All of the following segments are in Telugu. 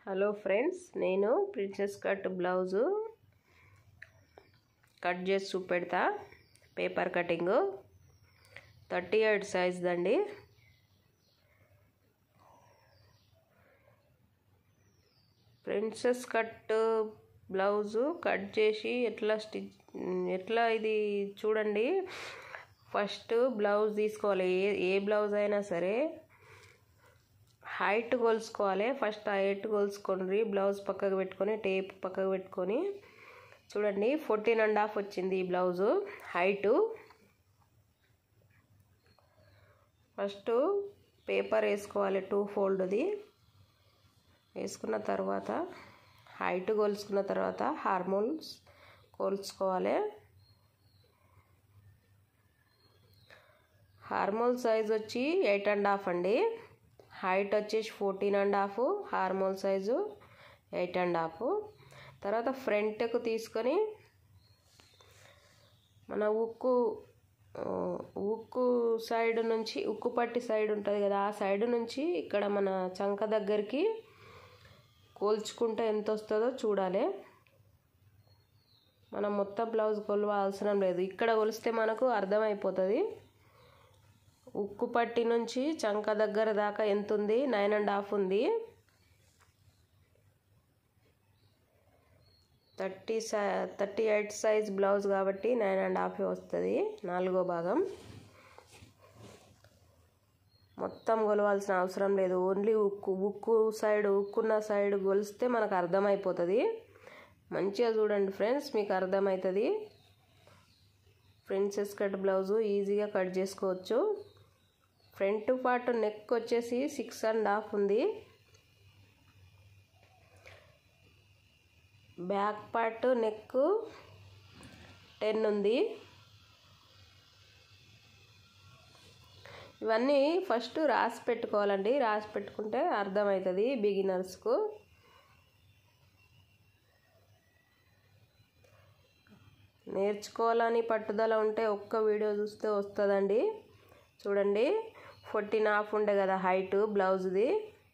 హలో ఫ్రెండ్స్ నేను ప్రిన్సెస్ కట్ బ్లౌజు కట్ చేసి చూపెడతా పేపర్ కటింగ్ థర్టీ ఎయిట్ సైజ్దండి ప్రిన్సెస్ కట్ బ్లౌజు కట్ చేసి ఎట్లా స్టిచ్ ఎట్లా ఇది చూడండి ఫస్ట్ బ్లౌజ్ తీసుకోవాలి ఏ ఏ బ్లౌజ్ అయినా సరే హైట్ కొలుసుకోవాలి ఫస్ట్ హైట్ కొలుసుకోండి బ్లౌజ్ పక్కకు పెట్టుకొని టేప్ పక్కకు పెట్టుకొని చూడండి ఫోర్టీన్ అండ్ హాఫ్ వచ్చింది ఈ బ్లౌజు హైటు ఫస్ట్ పేపర్ వేసుకోవాలి టూ ఫోల్డ్ది వేసుకున్న తర్వాత హైట్ కొలుసుకున్న తర్వాత హార్మోన్స్ కొలుచుకోవాలి హార్మోల్ సైజ్ వచ్చి ఎయిట్ అండ్ హాఫ్ అండి హైట్ వచ్చేసి fourteen and half armhole size eight and half తర్వాత ఫ్రంట్కు తీసుకొని మన ఉక్కు ఉక్కు సైడ్ నుంచి ఉక్కు పట్టి సైడ్ ఉంటుంది కదా ఆ సైడ్ నుంచి ఇక్కడ మన చంక దగ్గరికి కోల్చుకుంటే ఎంత వస్తుందో చూడాలి మనం మొత్తం బ్లౌజ్ కొలవాల్సిన లేదు ఇక్కడ కొలిస్తే మనకు అర్థమైపోతుంది ఉక్కు పట్టి నుంచి చంక దగ్గర దాకా ఎంత ఉంది నైన్ అండ్ హాఫ్ ఉంది థర్టీ సై థర్టీ ఎయిట్ సైజ్ బ్లౌజ్ కాబట్టి నైన్ అండ్ హాఫ్ వస్తుంది నాలుగో భాగం మొత్తం కొలవాల్సిన అవసరం లేదు ఓన్లీ ఉక్కు ఉక్కు సైడ్ ఉక్కున్న సైడ్ కొలిస్తే మనకు అర్థమైపోతుంది మంచిగా చూడండి ఫ్రెండ్స్ మీకు అర్థమవుతుంది ప్రిన్సెస్ కట్ బ్లౌజు ఈజీగా కట్ చేసుకోవచ్చు ఫ్రంట్ పార్ట్ నెక్ వచ్చేసి సిక్స్ అండ్ హాఫ్ ఉంది బ్యాక్ పార్ట్ నెక్ టెన్ ఉంది ఇవన్నీ ఫస్ట్ రాసి పెట్టుకోవాలండి రాసి పెట్టుకుంటే అర్థమవుతుంది బిగినర్స్కు నేర్చుకోవాలని పట్టుదల ఉంటే ఒక్క వీడియో చూస్తే వస్తుందండి చూడండి ఫోర్టీన్ హాఫ్ ఉండే కదా హైట్ బ్లౌజ్ది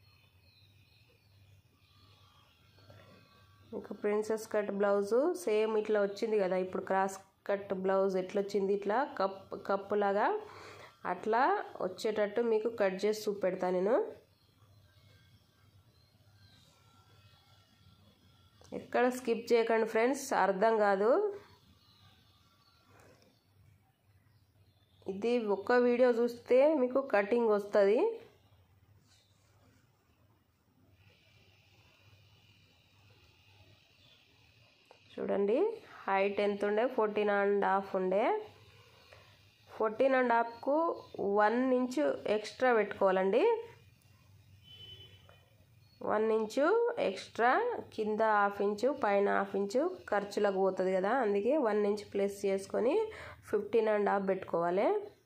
ఇంకా ప్రిన్సెస్ కట్ బ్లౌజు సేమ్ ఇట్లా వచ్చింది కదా ఇప్పుడు క్రాస్ కట్ బ్లౌజ్ ఎట్లా వచ్చింది ఇట్లా కప్ కప్పు లాగా అట్లా వచ్చేటట్టు మీకు కట్ చేసి చూపెడతా నేను ఎక్కడ స్కిప్ చేయకండి ఫ్రెండ్స్ అర్థం కాదు ఇది ఒక్క వీడియో చూస్తే మీకు కటింగ్ వస్తుంది చూడండి హైట్ ఎంత ఉండే ఫోర్టీన్ అండ్ హాఫ్ ఉండే ఫోర్టీన్ అండ్ హాఫ్కు వన్ ఇంచు ఎక్స్ట్రా పెట్టుకోవాలండి వన్ ఇంచు ఎక్స్ట్రా కింద హాఫ్ ఇంచు పైన హాఫ్ ఇంచు ఖర్చులకు పోతుంది కదా అందుకే వన్ ఇంచ్ ప్లస్ చేసుకొని ఫిఫ్టీన్ అండ్ హాఫ్ పెట్టుకోవాలి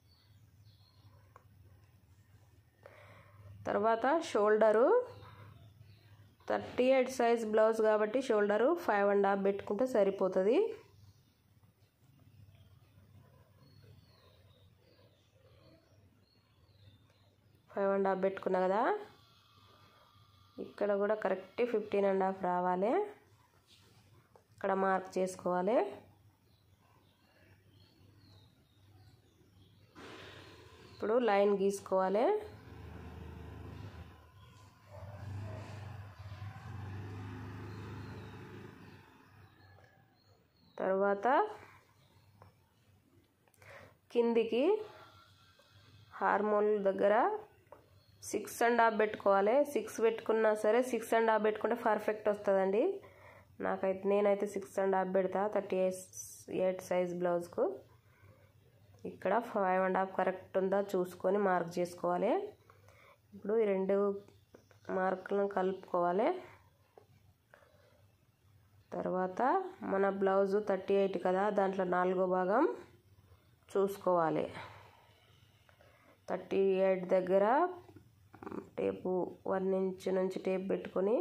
తర్వాత shoulder thirty eight size blouse కాబట్టి షోల్డరు ఫైవ్ అండ్ హాఫ్ పెట్టుకుంటే సరిపోతుంది ఫైవ్ అండ్ హాఫ్ పెట్టుకున్నా కదా ఇక్కడ కూడా కరెక్ట్ ఫిఫ్టీన్ అండ్ హాఫ్ రావాలి ఇక్కడ మార్క్ చేసుకోవాలి ఇప్పుడు లైన్ గీసుకోవాలి తర్వాత కిందికి హార్మోన్ దగ్గర సిక్స్ అండ్ హాఫ్ పెట్టుకోవాలి సిక్స్ పెట్టుకున్నా సరే సిక్స్ అండ్ హాఫ్ పెట్టుకుంటే పర్ఫెక్ట్ వస్తుందండి నాకైతే నేనైతే సిక్స్ అండ్ హాఫ్ పెడతా థర్టీ ఎయిట్ ఎయిట్ సైజ్ బ్లౌజ్కు ఇక్కడ ఫైవ్ అండ్ హాఫ్ కరెక్ట్ ఉందా చూసుకొని మార్క్ చేసుకోవాలి ఇప్పుడు ఈ రెండు మార్కులను కలుపుకోవాలి తర్వాత మన బ్లౌజు థర్టీ ఎయిట్ కదా దాంట్లో నాలుగో భాగం చూసుకోవాలి థర్టీ ఎయిట్ దగ్గర టేపు వన్ ఇంచ్ నుంచి టేప్ పెట్టుకొని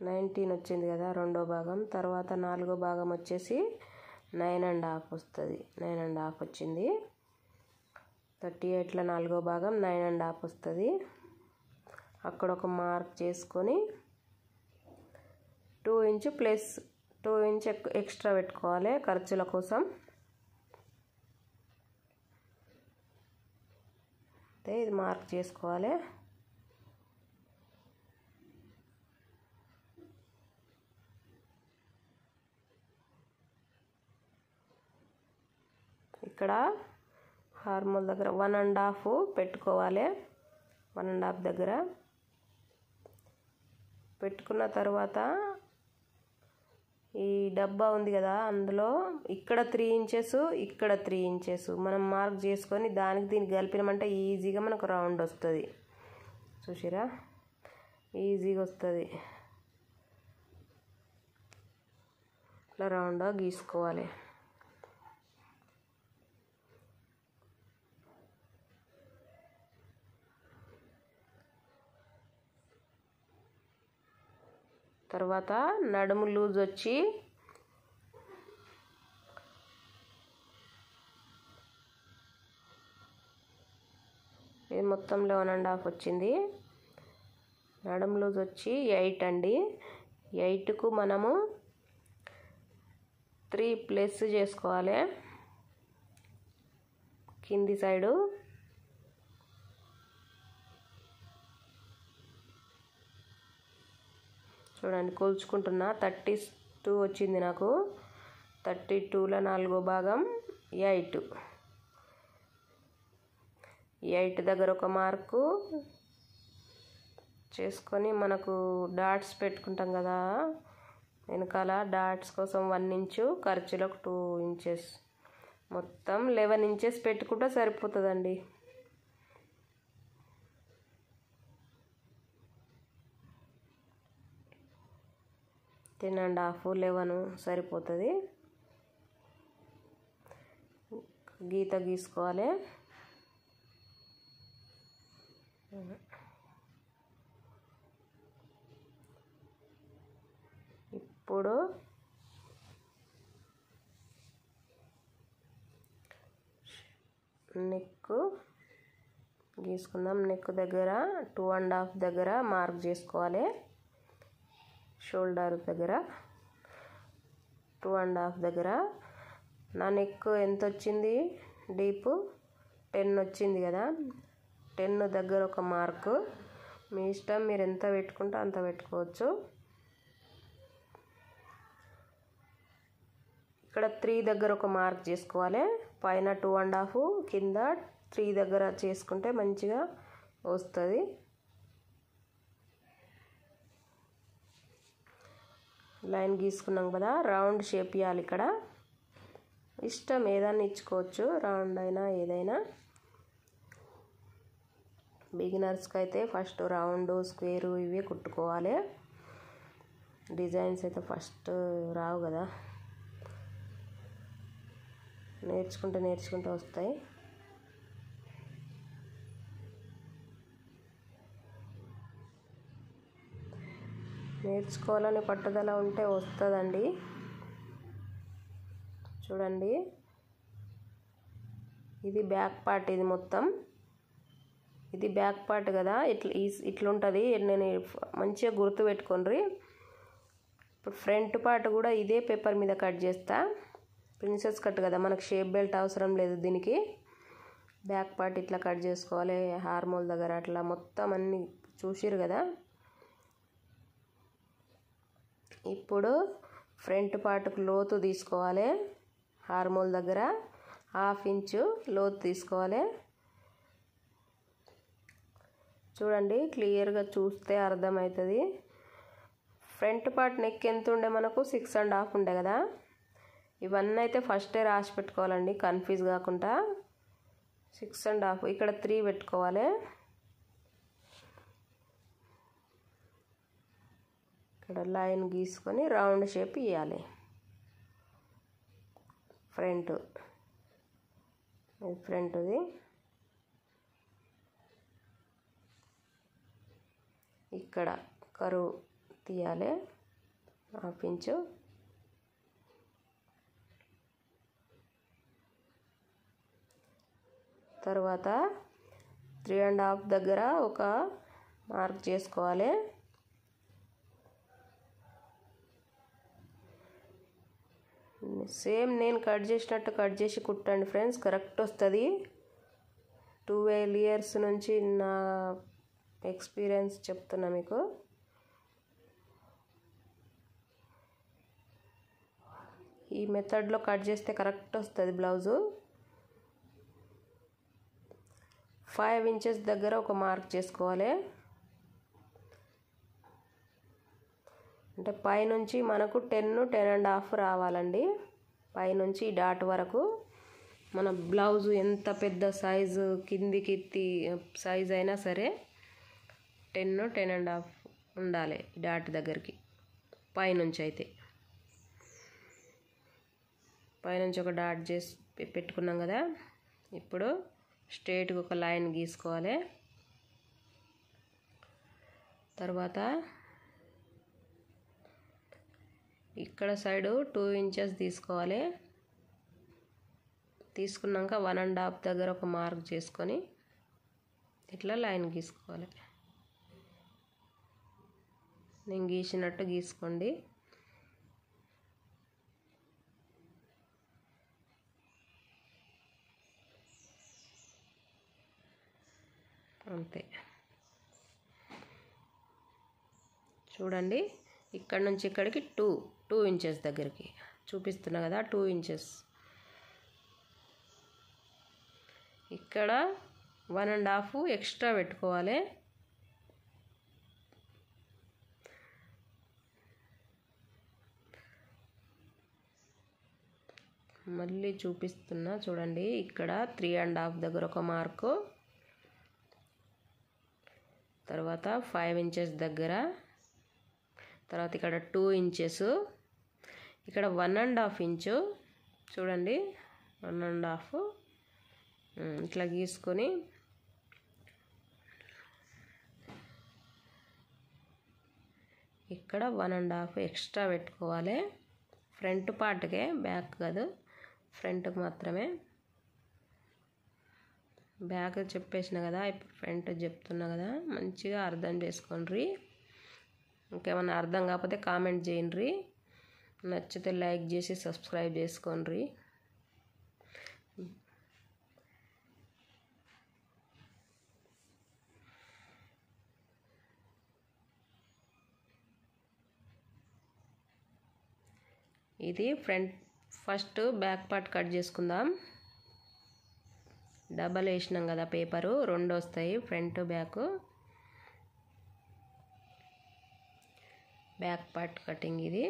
నైన్టీన్ వచ్చింది కదా రెండో భాగం తర్వాత నాలుగో భాగం వచ్చేసి నైన్ అండ్ హాఫ్ వస్తుంది నైన్ అండ్ హాఫ్ వచ్చింది థర్టీ ఎయిట్లో నాలుగో భాగం నైన్ అండ్ హాఫ్ వస్తుంది అక్కడ ఒక మార్క్ చేసుకొని two inch plus two inch extra పెట్టుకోవాలి ఖర్చుల కోసం అయితే ఇది మార్క్ చేసుకోవాలి ఇక్కడ హార్మోల్ దగ్గర వన్ అండ్ హాఫ్ పెట్టుకోవాలి వన్ అండ్ హాఫ్ దగ్గర పెట్టుకున్న తర్వాత ఈ డబ్బా ఉంది కదా అందులో ఇక్కడ త్రీ ఇంచెస్ ఇక్కడ త్రీ ఇంచెస్ మనం మార్క్ చేసుకొని దానికి దీనికి కలిపినామంటే ఈజీగా మనకు రౌండ్ వస్తుంది చూసిరా ఈజీగా వస్తుంది ఇట్లా రౌండ్గా గీసుకోవాలి తర్వాత నడుము లూజ్ వచ్చి ఇది మొత్తం లెవెన్ అండ్ హాఫ్ వచ్చింది నడుము లూజ్ వచ్చి ఎయిట్ అండి ఎయిట్కు మనము త్రీ ప్లస్ చేసుకోవాలి కింది సైడు చూడండి కొలుచుకుంటున్నా థర్టీ టూ వచ్చింది నాకు థర్టీ టూలో నాలుగో భాగం ఎయిట్ ఎయిట్ దగ్గర ఒక మార్కు చేసుకొని మనకు డాట్స్ పెట్టుకుంటాం కదా వెనకాల డాట్స్ కోసం వన్ ఇంచు ఖర్చులకు టూ ఇంచెస్ మొత్తం లెవెన్ ఇంచెస్ పెట్టుకుంటే సరిపోతుందండి టెన్ అండ్ హాఫ్ లెవెన్ సరిపోతుంది గీత గీసుకోవాలి ఇప్పుడు నెక్ గీసుకుందాం నెక్ దగ్గర టూ అండ్ హాఫ్ దగ్గర మార్క్ చేసుకోవాలి షోల్డర్ దగ్గర టూ అండ్ హాఫ్ దగ్గర నా నెక్ ఎంత వచ్చింది డీప్ టెన్ వచ్చింది కదా టెన్ దగ్గర ఒక మార్కు మీ ఇష్టం మీరు ఎంత పెట్టుకుంటే అంత పెట్టుకోవచ్చు ఇక్కడ త్రీ దగ్గర ఒక మార్క్ చేసుకోవాలి పైన టూ అండ్ హాఫ్ కింద త్రీ దగ్గర చేసుకుంటే మంచిగా వస్తుంది లైన్ గీసుకున్నాం కదా రౌండ్ షేప్ ఇవ్వాలి ఇక్కడ ఇష్టం ఏదైనా ఇచ్చుకోవచ్చు రౌండ్ అయినా ఏదైనా బిగినర్స్కి అయితే ఫస్ట్ రౌండ్ స్క్వేరు ఇవే కుట్టుకోవాలి డిజైన్స్ అయితే ఫస్ట్ రావు కదా నేర్చుకుంటే నేర్చుకుంటే వస్తాయి నేర్చుకోవాలని పట్టుదల ఉంటే వస్తుందండి చూడండి ఇది బ్యాక్ పార్ట్ ఇది మొత్తం ఇది బ్యాక్ పార్ట్ కదా ఇట్లా ఇట్లుంటుంది నేను మంచిగా గుర్తు పెట్టుకోండి ఇప్పుడు ఫ్రంట్ పార్ట్ కూడా ఇదే పేపర్ మీద కట్ చేస్తా ప్రిన్సెస్ కట్ కదా మనకు షేప్ బెల్ట్ అవసరం లేదు దీనికి బ్యాక్ పార్ట్ ఇట్లా కట్ చేసుకోవాలి హార్మోల్ దగ్గర అట్లా మొత్తం అన్ని చూసిరు కదా ఇప్పుడు ఫ్రంట్ పార్ట్కు లోతు తీసుకోవాలి హార్మోల్ దగ్గర హాఫ్ ఇంచు లోతు తీసుకోవాలి చూడండి క్లియర్గా చూస్తే అర్థమవుతుంది ఫ్రంట్ పార్ట్ నెక్ ఎంత ఉండే మనకు సిక్స్ అండ్ హాఫ్ ఉండే కదా ఇవన్నీ అయితే ఫస్టే రాసి పెట్టుకోవాలండి కన్ఫ్యూజ్ కాకుండా సిక్స్ అండ్ హాఫ్ ఇక్కడ త్రీ పెట్టుకోవాలి ఇక్కడ లైన్ గీసుకొని రౌండ్ షేప్ ఇవ్వాలి ఫ్రంట్ ఇది ఫ్రంట్ది ఇక్కడ కరువు తీయాలి హాఫ్ ఇంచు తర్వాత త్రీ అండ్ హాఫ్ దగ్గర ఒక మార్క్ చేసుకోవాలి సేమ్ నేను కట్ చేసినట్టు కట్ చేసి కుట్టండి ఫ్రెండ్స్ కరెక్ట్ వస్తుంది ట్వెల్వ్ ఇయర్స్ నుంచి నా ఎక్స్పీరియన్స్ చెప్తున్నా మీకు ఈ మెథడ్లో కట్ చేస్తే కరెక్ట్ వస్తుంది బ్లౌజు ఫైవ్ ఇంచెస్ దగ్గర ఒక మార్క్ చేసుకోవాలి అంటే పైనుంచి మనకు టెన్ టెన్ అండ్ హాఫ్ రావాలండి పైనుంచి డాట్ వరకు మన బ్లౌజు ఎంత పెద్ద సైజు కిందికి సైజ్ అయినా సరే టెన్ టెన్ అండ్ హాఫ్ ఉండాలి డాట్ దగ్గరికి పైనుంచి అయితే పైనుంచి ఒక డాట్ చేసి పెట్టుకున్నాం కదా ఇప్పుడు స్ట్రేట్గా ఒక లైన్ గీసుకోవాలి తర్వాత ఇక్కడ సైడు టూ ఇంచెస్ తీసుకోవాలి తీసుకున్నాక వన్ అండ్ హాఫ్ దగ్గర ఒక మార్క్ చేసుకొని ఇట్లా లైన్ గీసుకోవాలి నేను గీసినట్టు గీసుకోండి అంతే చూడండి ఇక్కడ నుంచి ఇక్కడికి టూ టూ ఇంచెస్ దగ్గరికి చూపిస్తున్నా కదా టూ ఇంచెస్ ఇక్కడ వన్ అండ్ హాఫ్ ఎక్స్ట్రా పెట్టుకోవాలి మళ్ళీ చూపిస్తున్నా చూడండి ఇక్కడ త్రీ అండ్ హాఫ్ దగ్గర ఒక మార్కు తర్వాత ఫైవ్ ఇంచెస్ దగ్గర తర్వాత ఇక్కడ టూ ఇంచెస్ ఇక్కడ వన్ అండ్ హాఫ్ ఇంచు చూడండి వన్ అండ్ హాఫ్ ఇట్లా గీసుకొని ఇక్కడ వన్ అండ్ హాఫ్ ఎక్స్ట్రా పెట్టుకోవాలి ఫ్రంట్ పార్ట్కే బ్యాక్ కాదు ఫ్రంట్కి మాత్రమే బ్యాక్ చెప్పేసిన కదా ఇప్పుడు ఫ్రంట్ చెప్తున్నా కదా మంచిగా అర్థం చేసుకోండి ఇంకేమైనా అర్థం కాకపోతే కామెంట్ చేయండి నచ్చితే లైక్ చేసి సబ్స్క్రైబ్ చేసుకోండి ఇది front first back part cut చేసుకుందాం డబల్ వేసినాం కదా పేపరు రెండు వస్తాయి front back back part cutting ఇది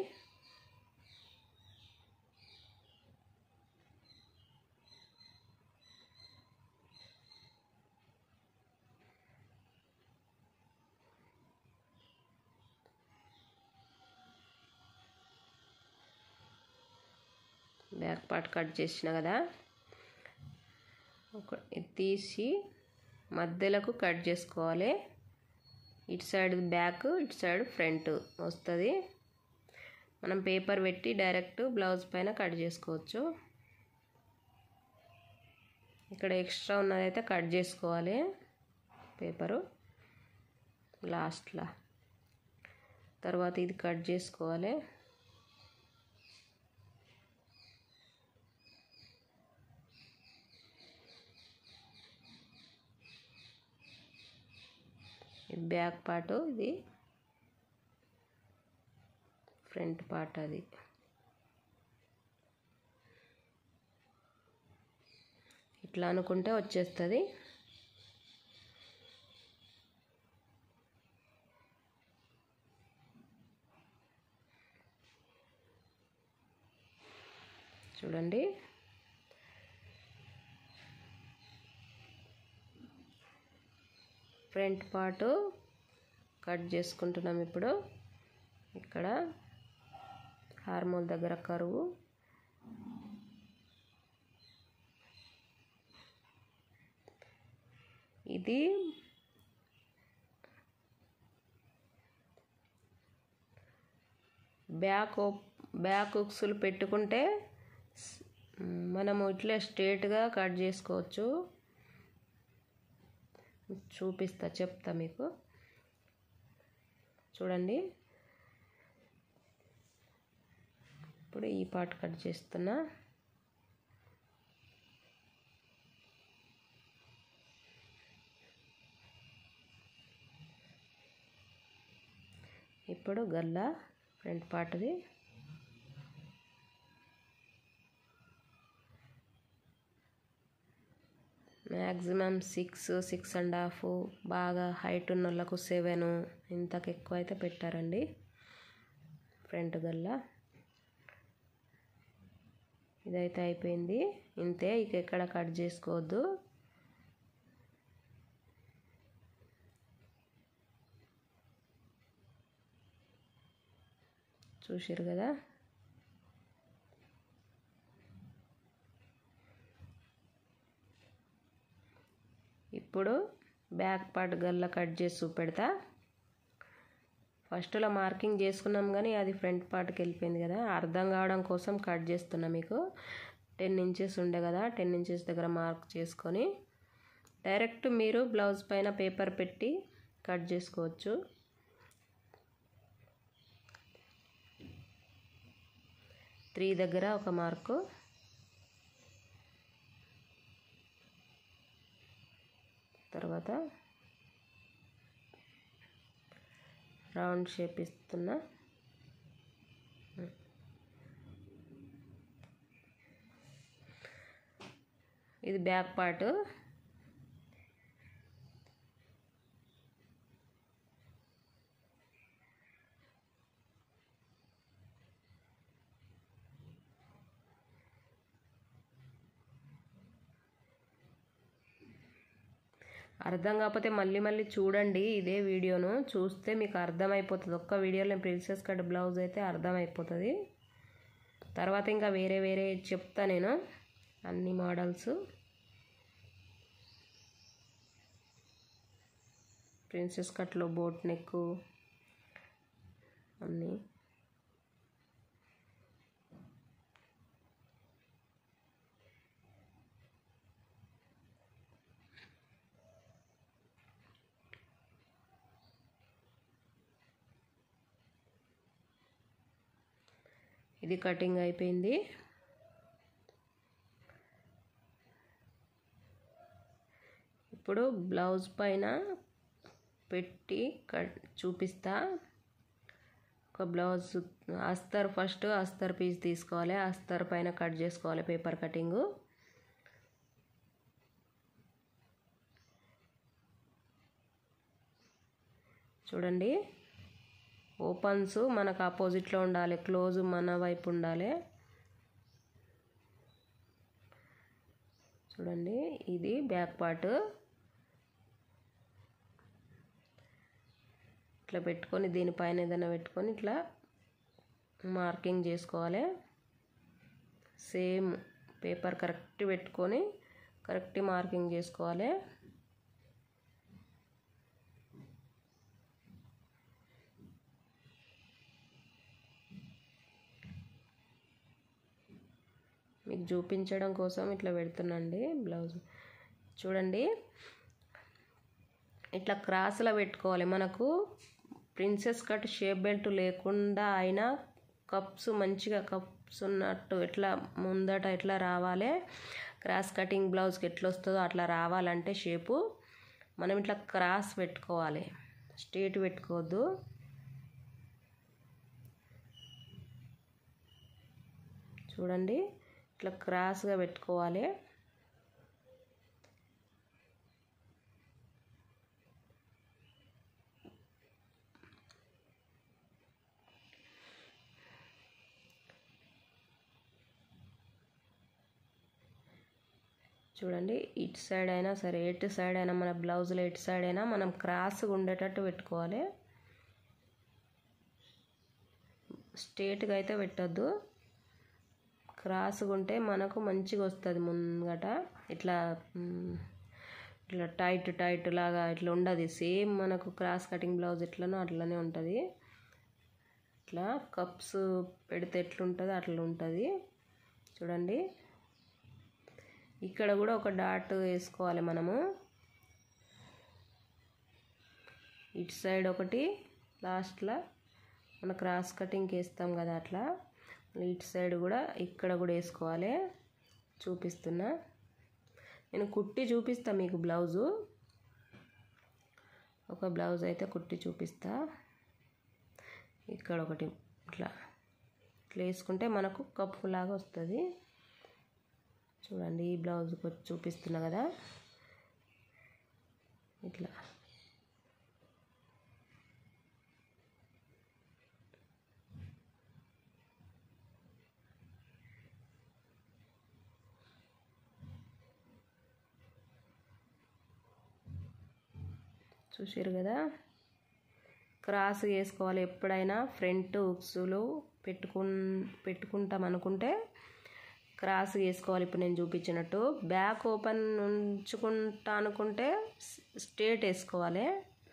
బ్యాక్ పార్ట్ కట్ చేసిన కదా ఒక ఇది తీసి మధ్యలకు కట్ చేసుకోవాలి ఇటు సైడ్ బ్యాక్ ఇటు సైడ్ ఫ్రంట్ వస్తుంది మనం పేపర్ పెట్టి డైరెక్ట్ బ్లౌజ్ పైన కట్ చేసుకోవచ్చు ఇక్కడ ఎక్స్ట్రా ఉన్నదైతే కట్ చేసుకోవాలి పేపరు లాస్ట్లో తర్వాత ఇది కట్ చేసుకోవాలి బ్యాక్ పార్ట్ ఇది ఫ్రంట్ పార్ట్ అది ఇట్లా అనుకుంటే వచ్చేస్తుంది చూడండి ఫ్రంట్ పార్ట్ కట్ చేసుకుంటున్నాం ఇప్పుడు ఇక్కడ హార్మోల్ దగ్గర కరువు ఇది బ్యాక్ బ్యాక్ ఉక్సులు పెట్టుకుంటే మనము ఇట్లా స్ట్రేట్గా కట్ చేసుకోవచ్చు చూపిస్తా చెప్తా మీకు చూడండి ఇప్పుడు ఈ పార్ట్ కట్ చేస్తున్నా ఇప్పుడు గల్ల ఫ్రంట్ పార్ట్ది maximum six six and half బాగా హైట్ ఉన్న వాళ్ళకు సెవెన్ ఇంతకు ఎక్కువ అయితే పెట్టారండి ఫ్రంట్ గల్లా ఇదైతే అయిపోయింది ఇంతే ఇక ఎక్కడ కట్ చేసుకోవద్దు చూసారు కదా ఇప్పుడు బ్యాక్ పార్ట్ గల్ల కట్ చేసి చూపెడతా ఫస్ట్లో మార్కింగ్ చేసుకున్నాం కానీ అది ఫ్రంట్ పార్ట్కి వెళ్ళిపోయింది కదా అర్థం కావడం కోసం కట్ చేస్తున్నా మీకు టెన్ ఇంచెస్ ఉండే కదా టెన్ ఇంచెస్ దగ్గర మార్క్ చేసుకొని డైరెక్ట్ మీరు బ్లౌజ్ పైన పేపర్ పెట్టి కట్ చేసుకోవచ్చు త్రీ దగ్గర ఒక మార్కు తర్వాత రౌండ్ షేప్ ఇస్తున్నా ఇది బ్యాక్ పార్ట్ అర్థం కాకపోతే మళ్ళీ మళ్ళీ చూడండి ఇదే వీడియోను చూస్తే మీకు అర్థమైపోతుంది ఒక్క వీడియోలో ప్రిన్సెస్ కట్ బ్లౌజ్ అయితే అర్థమైపోతుంది తర్వాత ఇంకా వేరే వేరే చెప్తా నేను అన్ని మోడల్స్ ప్రిన్సెస్ కట్లో బోట్ నెక్ అన్నీ ఇది కటింగ్ అయిపోయింది ఇప్పుడు బ్లౌజ్ పైన పెట్టి కట్ చూపిస్తా ఒక బ్లౌజ్ అస్తర్ ఫస్ట్ అస్తర్ పీస్ తీసుకోవాలి అస్తర్ పైన కట్ చేసుకోవాలి పేపర్ కటింగు చూడండి ఓపెన్స్ మనకు ఆపోజిట్లో ఉండాలి క్లోజ్ మన వైపు ఉండాలి చూడండి ఇది బ్యాక్ పార్ట్ ఇట్లా పెట్టుకొని దీనిపైన ఏదైనా పెట్టుకొని ఇట్లా మార్కింగ్ చేసుకోవాలి సేమ్ పేపర్ కరెక్ట్ పెట్టుకొని కరెక్ట్ మార్కింగ్ చేసుకోవాలి మీకు చూపించడం కోసం ఇట్లా పెడుతున్నాండి బ్లౌజ్ చూడండి ఇట్లా క్రాస్లో పెట్టుకోవాలి మనకు ప్రిన్సెస్ కట్ షేప్ బెల్ట్ లేకుండా అయినా కప్స్ మంచిగా కప్స్ ఉన్నట్టు ఎట్లా ముందట ఎట్లా రావాలి క్రాస్ కటింగ్ బ్లౌజ్కి ఎట్లా వస్తుందో అట్లా రావాలంటే షేపు మనం ఇట్లా క్రాస్ పెట్టుకోవాలి స్ట్రేట్ పెట్టుకోవద్దు చూడండి ఇట్లా క్రాస్గా పెట్టుకోవాలి చూడండి ఇటు సైడ్ అయినా సరే ఎటు సైడ్ అయినా మన బ్లౌజ్లో ఎటు సైడ్ అయినా మనం క్రాస్గా ఉండేటట్టు పెట్టుకోవాలి స్ట్రేట్గా అయితే పెట్టద్దు క్రాస్గా ఉంటే మనకు మంచిగా వస్తుంది ముంగట ఇట్లా ఇట్లా టైట్ టైట్ లాగా ఇట్లా ఉండదు సేమ్ మనకు క్రాస్ కటింగ్ బ్లౌజ్ ఎట్లనో అట్లనే ఉంటుంది ఇట్లా కప్స్ పెడితే ఎట్లుంటుందో అట్లా ఉంటుంది చూడండి ఇక్కడ కూడా ఒక డాట్ వేసుకోవాలి మనము ఇటు సైడ్ ఒకటి లాస్ట్లో మన క్రాస్ కటింగ్కి వేస్తాం కదా అట్లా ఇటు సైడ్ కూడా ఇక్కడ కూడా వేసుకోవాలి చూపిస్తున్నా నేను కుట్టి చూపిస్తా మీకు బ్లౌజు ఒక బ్లౌజ్ అయితే కుట్టి చూపిస్తా ఇక్కడ ఒకటి ఇట్లా ఇట్లా వేసుకుంటే మనకు కప్పు లాగా వస్తుంది చూడండి ఈ బ్లౌజ్ చూపిస్తున్నా కదా ఇట్లా చూసారు కదా క్రాస్ వేసుకోవాలి ఎప్పుడైనా ఫ్రంట్ ఉక్సులు పెట్టుకు పెట్టుకుంటాం అనుకుంటే క్రాస్ వేసుకోవాలి ఇప్పుడు నేను చూపించినట్టు బ్యాక్ ఓపెన్ ఉంచుకుంటా అనుకుంటే స్ట్రేట్ వేసుకోవాలి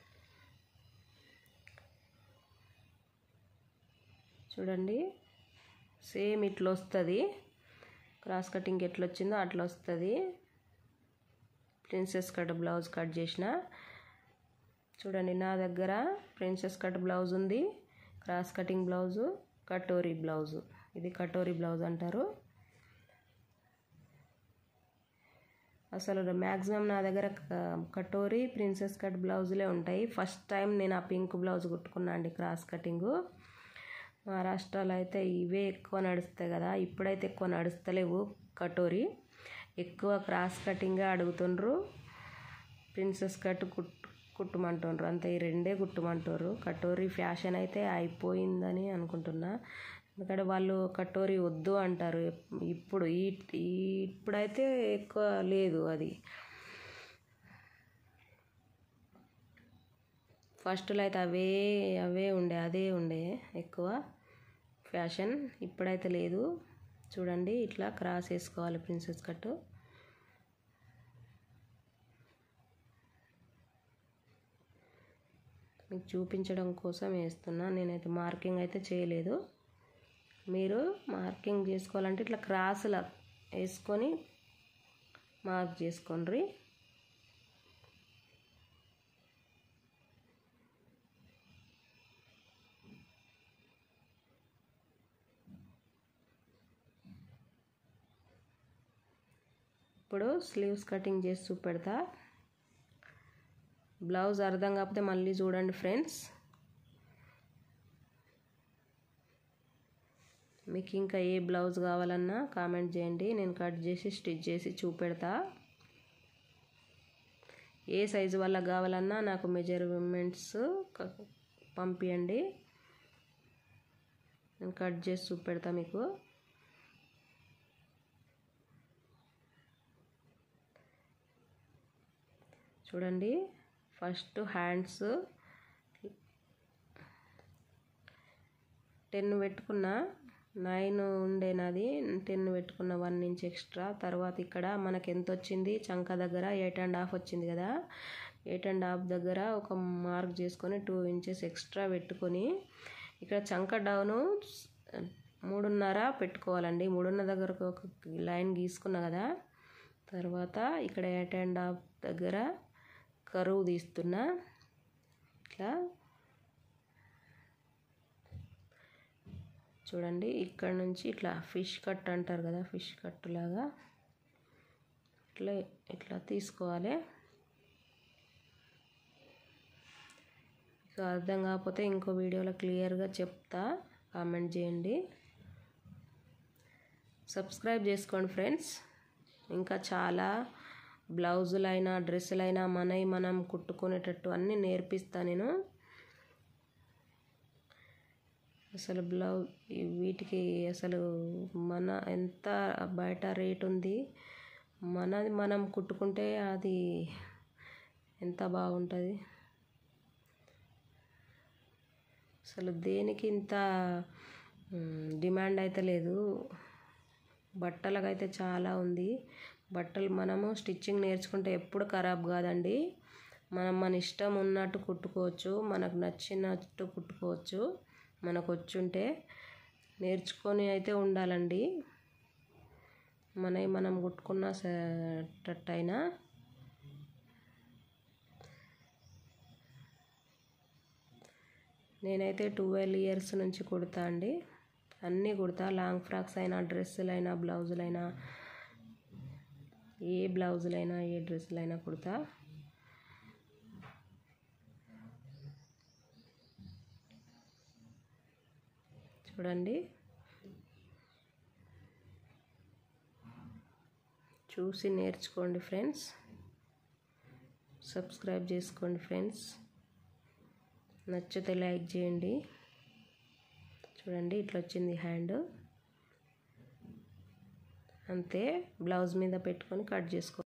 చూడండి సేమ్ ఇట్లా వస్తుంది క్రాస్ కటింగ్ ఎట్లా వచ్చిందో అట్లా వస్తుంది ప్రిన్సెస్ కట్ బ్లౌజ్ కట్ చేసిన చూడండి నా దగ్గర ప్రిన్సెస్ కట్ బ్లౌజ్ ఉంది క్రాస్ కటింగ్ బ్లౌజు కటోరీ బ్లౌజు ఇది కటోరీ బ్లౌజ్ అంటారు అసలు మ్యాక్సిమం నా దగ్గర కటోరీ ప్రిన్సెస్ కట్ బ్లౌజులే ఉంటాయి ఫస్ట్ టైం నేను ఆ పింక్ బ్లౌజ్ కుట్టుకున్నా అండి క్రాస్ కటింగు మహారాష్ట్రలో అయితే ఇవే ఎక్కువ నడుస్తాయి కదా ఇప్పుడైతే ఎక్కువ నడుస్తలేవు కటోరీ ఎక్కువ క్రాస్ కటింగే అడుగుతుండ్రు ప్రిన్సెస్ కట్ కుట్ కుట్టమంటుండ్రు అంతే ఈ రెండే కుట్టమంటారు కటోరీ ఫ్యాషన్ అయితే అయిపోయిందని అనుకుంటున్నా ఎందుకంటే వాళ్ళు కటోరీ వద్దు అంటారు ఇప్పుడు ఈ ఇప్పుడైతే ఎక్కువ లేదు అది ఫస్ట్లో అయితే అవే అవే ఉండే అదే ఉండే ఎక్కువ ఫ్యాషన్ ఇప్పుడైతే లేదు చూడండి ఇట్లా క్రాస్ వేసుకోవాలి ప్రిన్సెస్ కట్టు మీకు చూపించడం కోసం వేస్తున్నా నేనైతే మార్కింగ్ అయితే చేయలేదు మీరు మార్కింగ్ చేసుకోవాలంటే ఇట్లా క్రాస్లా వేసుకొని మార్క్ చేసుకోండి ఇప్పుడు స్లీవ్స్ కటింగ్ చేసి చూపెడతా బ్లౌజ్ అర్థం కాకపోతే మళ్ళీ చూడండి ఫ్రెండ్స్ మీకు ఇంకా ఏ బ్లౌజ్ కావాలన్నా కామెంట్ చేయండి నేను కట్ చేసి స్టిచ్ చేసి చూపెడతా ఏ సైజు వల్ల కావాలన్నా నాకు మెజర్మెంట్స్ పంపించండి నేను కట్ చేసి చూపెడతా మీకు చూడండి ఫస్ట్ హ్యాండ్స్ టెన్ పెట్టుకున్న నైన్ ఉండే నాది టెన్ పెట్టుకున్న వన్ ఇంచ్ ఎక్స్ట్రా తర్వాత ఇక్కడ మనకి ఎంత వచ్చింది చంక దగ్గర ఎయిట్ అండ్ హాఫ్ వచ్చింది కదా ఎయిట్ అండ్ హాఫ్ దగ్గర ఒక మార్క్ చేసుకొని టూ ఇంచెస్ ఎక్స్ట్రా పెట్టుకొని ఇక్కడ చంక డౌను మూడున్నర పెట్టుకోవాలండి మూడున్నర దగ్గర ఒక లైన్ గీసుకున్నా కదా తర్వాత ఇక్కడ ఎయిట్ అండ్ హాఫ్ దగ్గర కరువు తీస్తున్నా ఇట్లా చూడండి ఇక్కడ నుంచి ఇట్లా ఫిష్ కట్ అంటారు కదా ఫిష్ కట్ లాగా ఇట్లా ఇట్లా తీసుకోవాలి ఇక అర్థం కాకపోతే ఇంకో వీడియోలో క్లియర్గా చెప్తా కామెంట్ చేయండి సబ్స్క్రైబ్ చేసుకోండి ఫ్రెండ్స్ ఇంకా చాలా బ్లౌజులైనా డ్రెస్సులైనా మనవి మనం కుట్టుకునేటట్టు అన్నీ నేర్పిస్తా నేను అసలు బ్లౌజ్ వీటికి అసలు మన ఎంత బయట రేట్ ఉంది మనది మనం కుట్టుకుంటే అది ఎంత బాగుంటుంది అసలు దేనికి ఇంత డిమాండ్ అయితే లేదు బట్టలకైతే చాలా ఉంది బట్టలు మనము స్టిచ్చింగ్ నేర్చుకుంటే ఎప్పుడు ఖరాబ్ కాదండి మనం మన ఇష్టం ఉన్నట్టు కుట్టుకోవచ్చు మనకు నచ్చినట్టు కుట్టుకోవచ్చు మనకు వచ్చుంటే నేర్చుకొని అయితే ఉండాలండి మనవి మనం కుట్టుకున్న అయినా నేనైతే ట్వెల్వ్ ఇయర్స్ నుంచి కుడతా అండి అన్నీ కుడతా లాంగ్ ఫ్రాక్స్ అయినా డ్రెస్సులైనా బ్లౌజులైనా ఏ బ్లౌజులైనా ఏ డ్రెస్సులైనా కుడతా చూడండి చూసి నేర్చుకోండి ఫ్రెండ్స్ సబ్స్క్రైబ్ చేసుకోండి ఫ్రెండ్స్ నచ్చితే లైక్ చేయండి చూడండి ఇట్లా వచ్చింది హ్యాండ్ అంతే బ్లౌజ్ మీద పెట్టుకొని కట్ చేసుకో